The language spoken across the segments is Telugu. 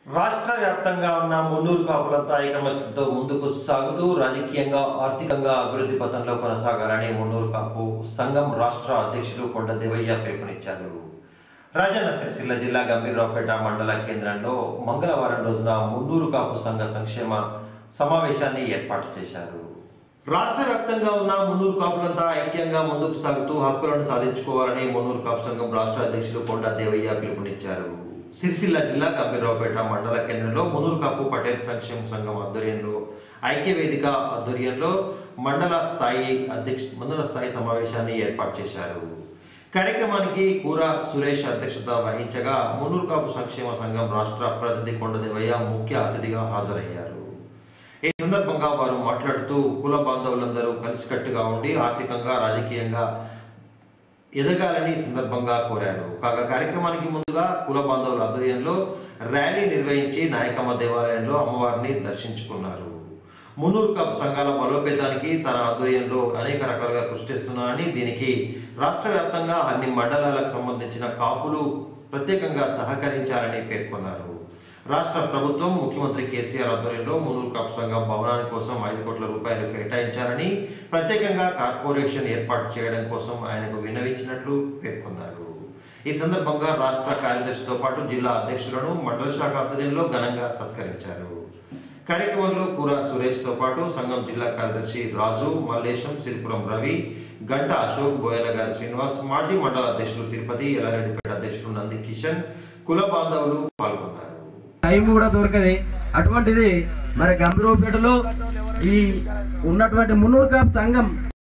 రాష్ట్ర వ్యాప్తంగా ఉన్న మున్నూరు కాపులంతా ఐకమత్యంతో ముందుకు సాగుతూ రాజకీయంగా ఆర్థికంగా అభివృద్ధి పథంలో కొనసాగాలని మున్నూరు కాపు సంఘం రాష్ట్ర అధ్యక్షులు కొండ దేవయ్య పిలుపునిచ్చారు రాజన్న సిరిసిల్ల జిల్లా గంభీరరావుపేట మండల కేంద్రంలో మంగళవారం రోజున మున్నూరు కాపు సంఘ సంక్షేమ సమావేశాన్ని ఏర్పాటు చేశారు రాష్ట్ర వ్యాప్తంగా ఉన్న మున్నూరు కాపులంతా ఐక్యంగా ముందుకు సాగుతూ హక్కులను సాధించుకోవాలని మున్నూరు కాపు సంఘం రాష్ట్ర అధ్యక్షులు కొండ దేవయ్య పిలుపునిచ్చారు సిరిసిల్ల జిల్లా గంభీరరావుపేట మండల కేంద్రంలో మున్నూరు కాపు పటేల్ సంక్షేమ సంఘం ఆధ్వర్యంలో ఐక్య వేదిక ఆధ్వర్యంలో మండల స్థాయి అధ్యక్ష మండల స్థాయి సమావేశాన్ని ఏర్పాటు చేశారు కార్యక్రమానికి కూర సురేష్ అధ్యక్షత వహించగా మున్నూరు కాపు సంక్షేమ సంఘం రాష్ట్ర ప్రతినిధి కొండదేవయ్య ముఖ్య అతిథిగా హాజరయ్యారు ఈ సందర్భంగా వారు మాట్లాడుతూ కుల బాంధవులందరూ కలిసికట్టుగా ఉండి ఆర్థికంగా రాజకీయంగా ఎదగాలని ఈ సందర్భంగా కోరారు కాగా కార్యక్రమానికి ముందుగా కుల బాంధవుల ఆధ్వర్యంలో ర్యాలీ నిర్వహించి నాయకమ్మ దేవాలయంలో అమ్మవారిని దర్శించుకున్నారు మున్నూరు కాపు సంఘాల బలోపేతానికి తన ఆధ్వర్యంలో అనేక రకాలుగా కృషి చేస్తున్నారని దీనికి రాష్ట్ర వ్యాప్తంగా అన్ని మండలాలకు సంబంధించిన కాపులు ప్రత్యేకంగా సహకరించాలని పేర్కొన్నారు రాష్ట్ర ప్రభుత్వం ముఖ్యమంత్రి కేసీఆర్ ఆధ్వర్యంలో మున్నూరు కాపు సంఘం భవనాని కోసం ఐదు కోట్ల రూపాయలు కేటాయించారని ప్రత్యేకంగా కార్పొరేషన్ ఏర్పాటు చేయడం కోసం ఆయనకు విన్నవించినట్లు పేర్కొన్నారు ఈ సందర్భంగా రాష్ట్ర కార్యదర్శితో పాటు జిల్లా అధ్యక్షులను మండల శాఖ ఆధ్వర్యంలో ఘనంగా సత్కరించారు కార్యక్రమంలో కూర సురేష్తో పాటు సంఘం జిల్లా కార్యదర్శి రాజు మల్లేశం సిరిపురం రవి గంట అశోక్ బోయనగారి శ్రీనివాస్ మాజీ మండల అధ్యక్షులు తిరుపతి ఎల్లారెడ్డిపేట అధ్యక్షులు నంది కిషన్ కుల బాంధవులు పాల్గొన్నారు టైం కూడా దొరకది అటువంటిది మరి గంభీరపేటలో ఈ ఉన్నటువంటి మున్నూరు కాపు సంఘం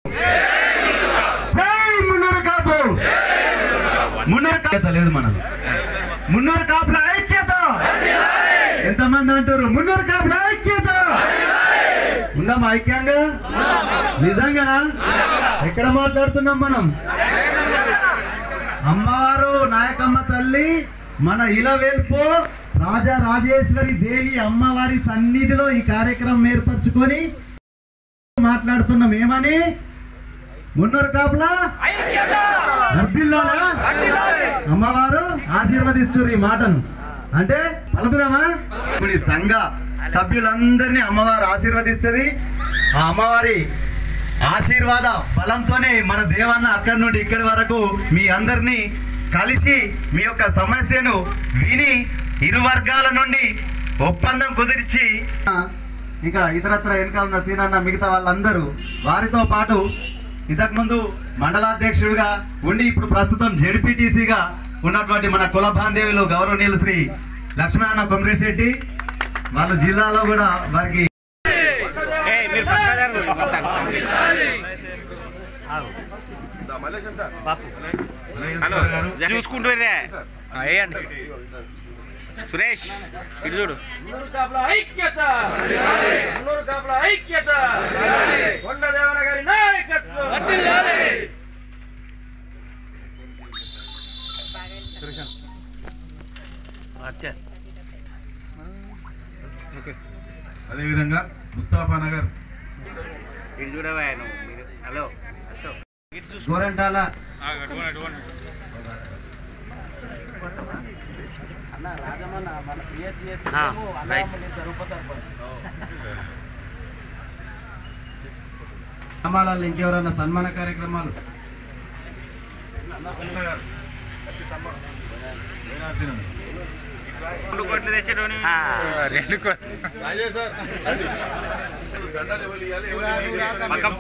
జై మున్నూరు కాపు మున్నూరు ఐక్యత లేదు మనం మున్నూరు కాపుల ఐక్యత ఎంతమంది అంటారు మున్నూరు కాపుల ఐక్యత ఉందామా ఐక్యంగా నిజంగానా ఎక్కడ మాట్లాడుతున్నాం మనం అమ్మవారు నాయకమ్మ తల్లి మన ఇలవేల్పు రాజా రాజేశ్వరి దేవి అమ్మవారి సన్నిధిలో ఈ కార్యక్రమం ఏర్పరచుకొని మాట్లాడుతున్నాం ఏమని మున్నూరు కాపులా వర్ధిల్లాలా? అమ్మవారు ఆశీర్వదిస్తున్నారు ఈ మాటను అంటే పలుకుదామా ఇప్పుడు ఈ సంఘ సభ్యులందరినీ అమ్మవారు ఆశీర్వదిస్తుంది ఆ అమ్మవారి ఆశీర్వాద బలంతోనే మన దేవన్న అక్కడి నుండి ఇక్కడి వరకు మీ అందరినీ కలిసి మీ యొక్క సమస్యను విని ఇరు వర్గాల నుండి ఒప్పందం కుదిర్చి ఇంకా ఇతరత్ర వెనక ఉన్న సీనన్న మిగతా వాళ్ళందరూ వారితో పాటు ఇంతకుముందు మండలాధ్యక్షుడిగా ఉండి ఇప్పుడు ప్రస్తుతం జెడ్పీటీసీగా ఉన్నటువంటి మన కుల బాంధవ్యులు గౌరవనీయులు శ్రీ లక్ష్మణ కొమరేశెట్టి వాళ్ళు జిల్లాలో కూడా వారికి చూసుకుంటూ వేయండి సురేష్ ఇటు చూడు మున్నూరు కాపుల ఐక్యత మున్నూరు కాపుల ఐక్యత కొండ దేవన గారి నాయకత్వం అదేవిధంగా ముస్తాఫా నగర్ ఇటు చూడవా నువ్వు మీరు హలో అశోక్. ఇటు చూసుకో. గోరంటాల ఆ, రైట్. గ్రామాలలో ఇంకెవరైనా సన్మాన కార్యక్రమాలు రెండు కోట్లు తెచ్చేటోని రెండు కోట్లు పక్కం.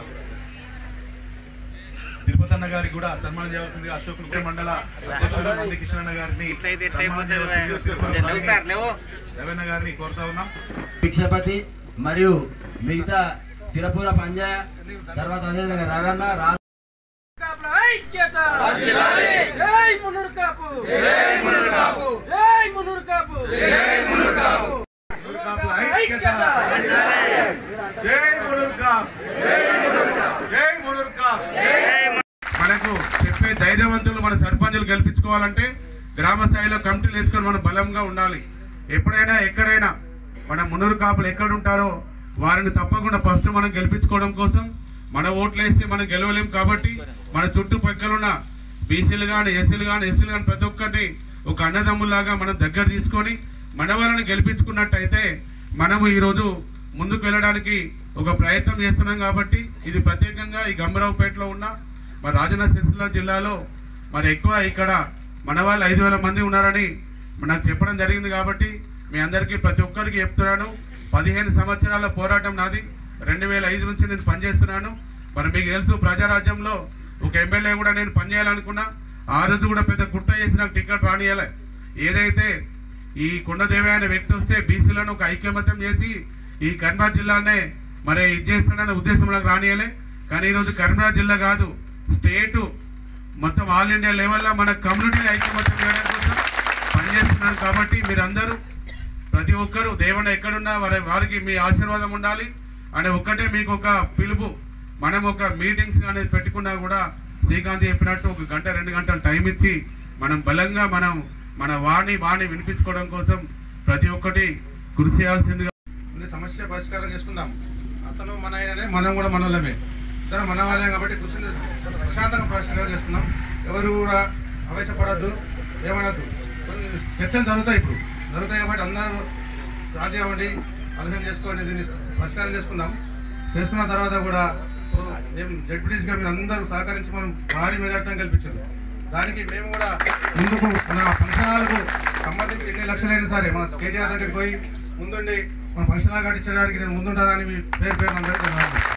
తిరుపతి అన్న గారికి కూడా సన్మానం చేయాల్సింది అశోక్ నగర్ మండల అధ్యక్షుడు నంది కిషన్ అన్న గారిని ఇట్లయితే ఎట్లా సన్మానం అయిపోతుంది చేయాల్సిందిగా లేవు సార్ లేవు రవీణ గారిని కోరుతా ఉన్నాం భిక్షపతి మరియు మిగతా సిరపుర పంజాయ తర్వాత అదేవిధంగా రవణ రాజు ఐక్యత జై మున్నూరు కాపు జై మున్నూరు కాపు జై మున్నూరు కాపు కాపుల ఐక్యత జై మునూర్ కాప్ జై మునూర్ కాప్ మనకు చెప్పే ధైర్యవంతులు మన సర్పంచులు గెలిపించుకోవాలంటే గ్రామ స్థాయిలో కమిటీలు వేసుకొని మనం బలంగా ఉండాలి ఎప్పుడైనా ఎక్కడైనా మన మున్నూరు కాపులు ఎక్కడ ఉంటారో వారిని తప్పకుండా ఫస్ట్ మనం గెలిపించుకోవడం కోసం మన ఓట్లు వేస్తే మనం గెలవలేం కాబట్టి మన చుట్టుపక్కలున్న బీసీలు కానీ ఎస్సీలు కానీ ఎస్సీలు కానీ ప్రతి ఒక్కటి ఒక అన్నదమ్ముల్లాగా మనం దగ్గర తీసుకొని మన వాళ్ళని గెలిపించుకున్నట్టయితే మనము ఈరోజు ముందుకు వెళ్ళడానికి ఒక ప్రయత్నం చేస్తున్నాం కాబట్టి ఇది ప్రత్యేకంగా ఈ గంభరావుపేటలో ఉన్న మరి రాజన్న సిరిసిల్ల జిల్లాలో మరి ఎక్కువ ఇక్కడ మన వాళ్ళు ఐదు వేల మంది ఉన్నారని నాకు చెప్పడం జరిగింది కాబట్టి మీ అందరికీ ప్రతి ఒక్కరికి చెప్తున్నాను పదిహేను సంవత్సరాల పోరాటం నాది రెండు వేల ఐదు నుంచి నేను పనిచేస్తున్నాను మరి మీకు తెలుసు ప్రజారాజ్యంలో ఒక ఎమ్మెల్యే కూడా నేను పనిచేయాలనుకున్నా ఆ రోజు కూడా పెద్ద కుట్ర చేసి నాకు టికెట్ రానియలే ఏదైతే ఈ కొండదేవి అనే వ్యక్తి వస్తే బీసీలను ఒక ఐక్యమత్యం చేసి ఈ కరీంనగర్ జిల్లానే మరి ఇది చేస్తాడనే ఉద్దేశంలో రానియలే కానీ ఈరోజు కరీంనగర్ జిల్లా కాదు స్టేటు మొత్తం ఆల్ ఇండియా లెవెల్లో మన కమ్యూనిటీని ఐక్యమత్యం చేయడం కోసం పనిచేస్తున్నారు కాబట్టి మీరందరూ ప్రతి ఒక్కరూ దేవుని ఎక్కడున్నా వారి వారికి మీ ఆశీర్వాదం ఉండాలి అనే ఒక్కటే మీకు ఒక పిలుపు మనం ఒక మీటింగ్స్ అనేది పెట్టుకున్నా కూడా శ్రీకాంత్ చెప్పినట్టు ఒక గంట రెండు గంటలు టైం ఇచ్చి మనం బలంగా మనం మన వాణి వాణి వినిపించుకోవడం కోసం ప్రతి ఒక్కటి కృషి చేయాల్సిందిగా ఉంది సమస్య పరిష్కారం చేసుకుందాం అతను మన ఆయననే మనం కూడా మనోళ్ళమే ఇద్దరు మన వాళ్ళే కాబట్టి కూర్చుని ప్రశాంతంగా పరిష్కారం చేసుకుందాం ఎవరు కూడా ఆవేశపడద్దు ఏమనద్దు కొన్ని చర్చలు జరుగుతాయి ఇప్పుడు జరుగుతాయి కాబట్టి అందరూ సాధ్యం అవ్వండి ఆలోచన చేసుకోండి దీన్ని పరిష్కారం చేసుకుందాం చేసుకున్న తర్వాత కూడా ఇప్పుడు మేము జడ్పీటీస్గా మీరు అందరూ సహకరించి మనం భారీ మెజార్టీని కల్పించారు దానికి మేము కూడా ముందుకు మన ఫంక్షన్ హాల్కు సంబంధించి ఎన్ని లక్షలైనా సరే మన కేటీఆర్ దగ్గరికి పోయి ముందుండి మన ఫంక్షన్ హాల్ కట్టించడానికి నేను ముందుంటానని మీ పేరు పేరు అందరికీ ధన్యవాదాలు.